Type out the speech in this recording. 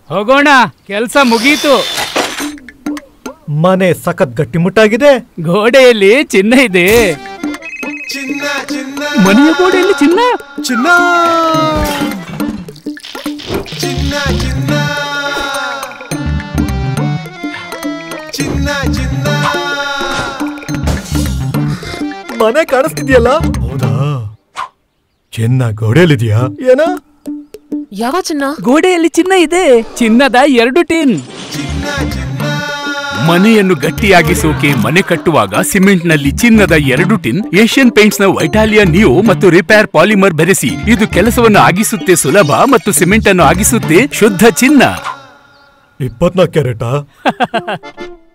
ಹೋಗೋಣ ಕೆಲ್ಸ ಮುಗೀತು ಮನೆ ಸಖತ್ ಗಟ್ಟಿಮುಟ್ಟಾಗಿದೆ ಗೋಡೆಯಲ್ಲಿ ಚಿನ್ನ ಇದೆ ಚಿನ್ನ ಚಿನ್ನ ಮನೆಯ ಗೋಡೆಯಲ್ಲಿ ಚಿನ್ನ ಚಿನ್ನ ಚಿನ್ನ ಚಿನ್ನ ಚಿನ್ನ ಚಿನ್ನ ಮನೆ ಕಾಣಿಸ್ತಿದ್ಯಲ್ಲ ಹೌದಾ ಚಿನ್ನ ಗೋಡೆಯಲ್ಲಿದ್ಯಾ ಏನ ಯಾವ ಚಿನ್ನ ಗೋಡೆಯಲ್ಲಿ ಚಿನ್ನ ಇದೆ ಚಿನ್ನದ ಎರಡು ಟಿನ್ ಚಿನ್ನ ಚಿನ್ನ ಮನೆಯನ್ನು ಗಟ್ಟಿಯಾಗಿಸೋಕೆ ಮನೆ ಕಟ್ಟುವಾಗ ಸಿಮೆಂಟ್ ನಲ್ಲಿ ಚಿನ್ನದ ಎರಡು ಟಿನ್ ಏಷ್ಯನ್ ಪೇಂಟ್ಸ್ ನ ವೈಟಾಲಿಯಾ ನಿಯೋ ಮತ್ತು ರಿಪೇರ್ ಪಾಲಿಮರ್ ಬೆರೆಸಿ ಇದು ಕೆಲಸವನ್ನು ಆಗಿಸುತ್ತೆ ಸುಲಭ ಮತ್ತು ಸಿಮೆಂಟ್ ಅನ್ನು ಆಗಿಸುತ್ತೆ ಶುದ್ಧ ಚಿನ್ನ ಇಪ್ಪತ್ನಾಲ್ಕು ಕ್ಯಾರೆಟಾ